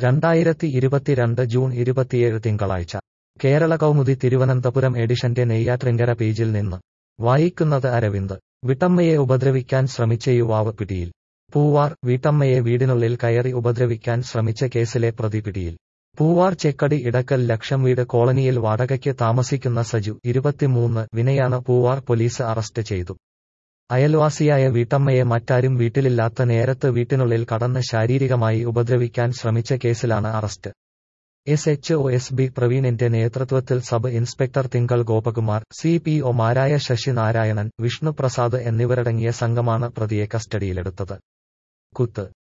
രണ്ടായിരത്തി ഇരുപത്തിരണ്ട് ജൂൺ ഇരുപത്തിയേഴ് തിങ്കളാഴ്ച കേരള കൗമുദി തിരുവനന്തപുരം എഡിഷന്റെ നെയ്യാറ്റിൻകര പേജിൽ നിന്ന് വായിക്കുന്നത് അരവിന്ദ് വിട്ടമ്മയെ ഉപദ്രവിക്കാൻ ശ്രമിച്ച യുവാവ് പിടിയിൽ പൂവാർ വീട്ടമ്മയെ വീടിനുള്ളിൽ കയറി ഉപദ്രവിക്കാൻ ശ്രമിച്ച കേസിലെ പ്രതി പിടിയിൽ പൂവാർ ചെക്കടി ഇടക്കൽ ലക്ഷം വീട് കോളനിയിൽ വാടകയ്ക്ക് താമസിക്കുന്ന സജു ഇരുപത്തിമൂന്ന് വിനയാണ് പൂവാർ പോലീസ് അറസ്റ്റ് ചെയ്തു അയൽവാസിയായ വീട്ടമ്മയെ മറ്റാരും വീട്ടിലില്ലാത്ത നേരത്ത് വീട്ടിനുള്ളിൽ കടന്ന് ശാരീരികമായി ഉപദ്രവിക്കാൻ ശ്രമിച്ച കേസിലാണ് arrest S H O S B പ്രവീണിന്റെ നേതൃത്വത്തിൽ സബ് ഇൻസ്പെക്ടർ തിങ്കൾ ഗോപകുമാർ സി പി ഒമാരായ ശശി നാരായണൻ വിഷ്ണുപ്രസാദ് എന്നിവരടങ്ങിയ സംഘമാണ് പ്രതിയെ കസ്റ്റഡിയിലെടുത്തത് കുത്ത്